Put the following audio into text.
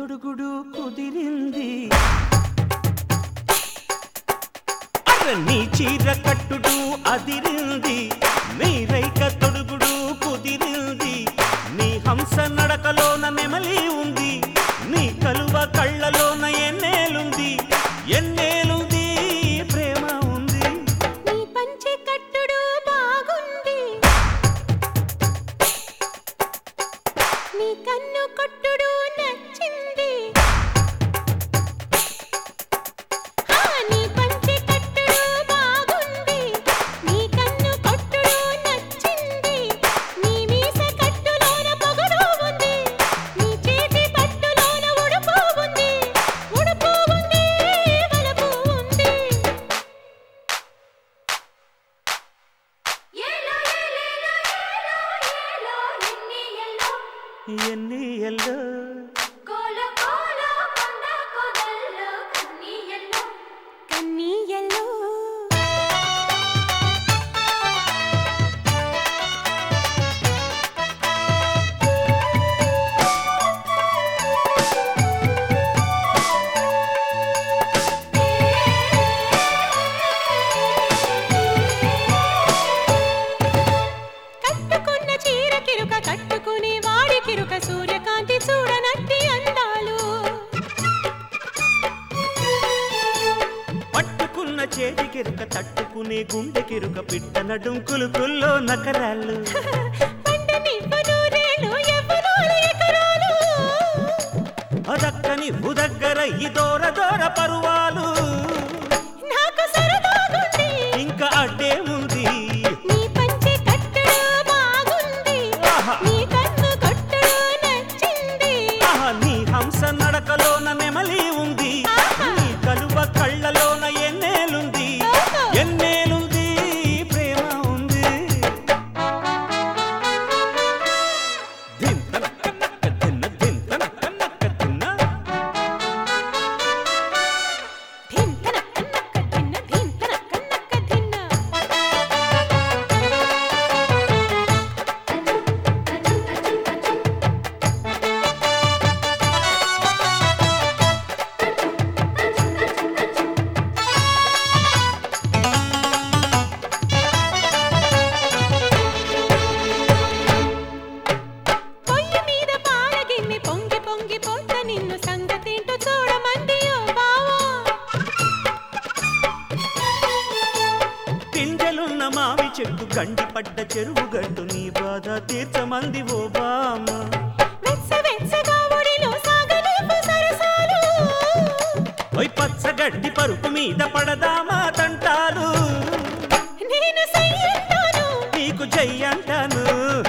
తొడుగుడు కుదిరింది అర్ర నీ చీర కట్టుడు అదిరింది నీ రైక తొడుగుడు కుదిరింది నీ హంస నడకలోన నెమలి ఉంది నీ కలువ కళ్ళలోన ఎన్నేలుంది ఎన్నేలుంది ప్రేమ ఉంది నీ పంచె కట్టుడు బాగుంది నీ కన్ను కొట్టుడు నచ్చింది ఆ, నీ పంచె కట్టుడు బాగుంది నీ కన్ను కొట్టుడు నచ్చింది నీ మీస కట్టులోన పొగరు ఉంది నీ చేతి పట్టులోన ఉడుపు ఉంది ఉడుపు ఉంది వలపు ఉంది Yellow, yellow, yellow, yellow, ఎన్ని yellow. ఎన్ని ఎల్లో కోల కోల కొండ కొదల్లో కన్ని yellow. కన్నీయలో కట్టుకున్న చీర కిరుక కట్టుకునే వాడి కిరుక సూర్యకాంతి చూడనట్టి అందాలు పట్టుకున్న చేతికెరుక తట్టుకునే గుండెకెరుక పిట్ట నడుం కులుకుల్లో నకరాలు పంట నివ్వను రేణు యవ్వనాలు ఎకరాలు అదక్కని ఉదగ్గర ఈ దూర దూర పరువాలు నాకు సరదాగుంది ఇంకా అడ్డేముంది నీ పంచె కట్టుడు బాగుంది ఆహా. నీ కన్ను కొట్టుడు నచ్చింది ఆహా, నీ హంస నడకలోన నెమలి ఉంది ఆహా. నీ కలువ కళ్ళలోన ఎన్నేలుంది ఓహో. ఎన్నేలుంది ప్రేమ ఉంది దింతన కన్నక్క తిన్న దింతన కన్నక్క తిన్న ధింతన కన్నక్క ధిన్న ధింతన కన్నక్క ధిన్న పొయ్యి మీద పాలగిన్నె పొంగి పొంగి పోత నిన్ను సంగతేంటో చూడమంది ఓ బావా పింజలున్న మావి చెట్టు గండిపడ్డ చెరువు గట్టు నీ బాధ తీర్చమంది ఓ బామ్మ వెచ్చ వెచ్చగా ఒడిలో సాగలేపు సరసాలు ఓయ్ పచ్చగడ్డి పరుపు మీద పడదామా తంటాలు నేను సయ్యంటాను నీకు జై అంటాను